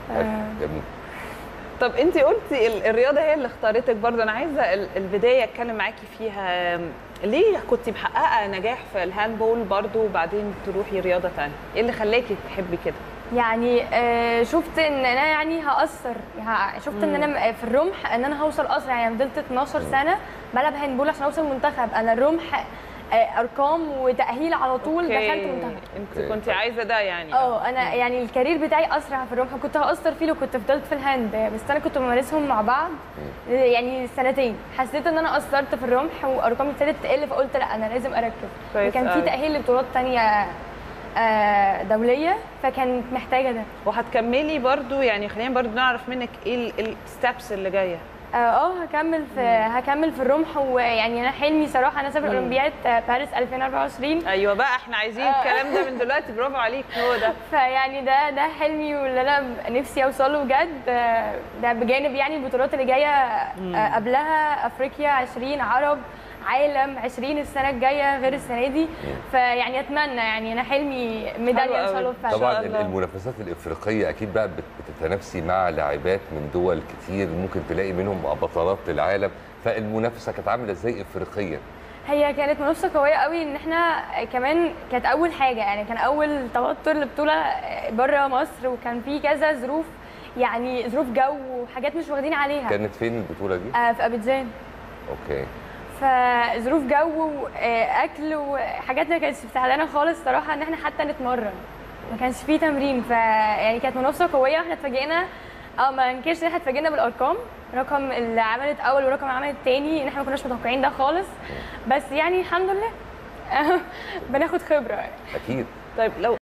حلو، آه. جميل طب انت قلتي ال- الرياضه هي اللي اختارتك برضه انا عايزه ال- البدايه اتكلم معاكي فيها أم، ليه كنت محققه نجاح في الهاندبول برضه وبعدين تروحي رياضه تانية ايه اللي خلاكي تحبي كده يعني آه، شفت ان انا يعني هاثر ه- شفت ان انا م- في الرمح ان انا هوصل اسرع يعني فضلت 12 سنه بلعب هاندبول عشان اوصل منتخب انا الرمح آه، ارقام وتاهيل على طول أوكي. دخلت منتخب انت أوكي. كنت عايزه ده يعني اه انا يعني الكارير بتاعي اسرع في الرمح كنت هاثر فيه لو كنت فضلت في الهاند بس انا كنت بمارسهم مع بعض يعني سنتين حسيت ان انا اثرت في الرمح وارقامي ابتدت تقل فقلت لا انا لازم اركز كويس وكان في أوي. تاهيل لبطولات تانية آه، دوليه فكانت محتاجه ده وهتكملي برضه يعني خلينا برضه نعرف منك ايه الستبس اللي جايه اه آه، هكمل في هكمل في الرمح ويعني انا حلمي صراحه انا اسافر اولمبياد آه، باريس 2024 ايوه بقى احنا عايزين آه. الكلام ده من دلوقتي برافو عليك هو ده فيعني ده ده حلمي واللي انا نفسي اوصله بجد آه، ده بجانب يعني البطولات اللي جايه آه، قبلها افريقيا 20 عرب عالم 20 السنه الجايه غير السنه دي فيعني اتمنى يعني انا حلمي حلو ميداليه ان أوي. شاء الله في إن شاء طبعا الله. المنافسات الافريقيه اكيد بقى بت- بتتنافسي مع لاعبات من دول كتير ممكن تلاقي منهم بطلات للعالم فالمنافسه كانت عامله ازاي افريقيا هي كانت منافسه قويه قوي ان احنا كمان كانت اول حاجه يعني كان اول توتر لبطوله بره مصر وكان في كذا ظروف يعني ظروف جو وحاجات مش واخدين عليها كانت فين البطوله دي آه، في ابيجان اوكي فظروف جو واكل وحاجات ما كانتش بتساعدنا خالص صراحه ان احنا حتى نتمرن ما كانش فيه تمرين ف يعني كانت منافسه قويه واحنا اتفاجئنا اه ما انكرش ان احنا اتفاجئنا بالارقام رقم اللي عملت اول ورقم اللي عملت تاني ان احنا ما كناش متوقعين ده خالص بس يعني الحمد لله بناخد خبره اكيد طيب لو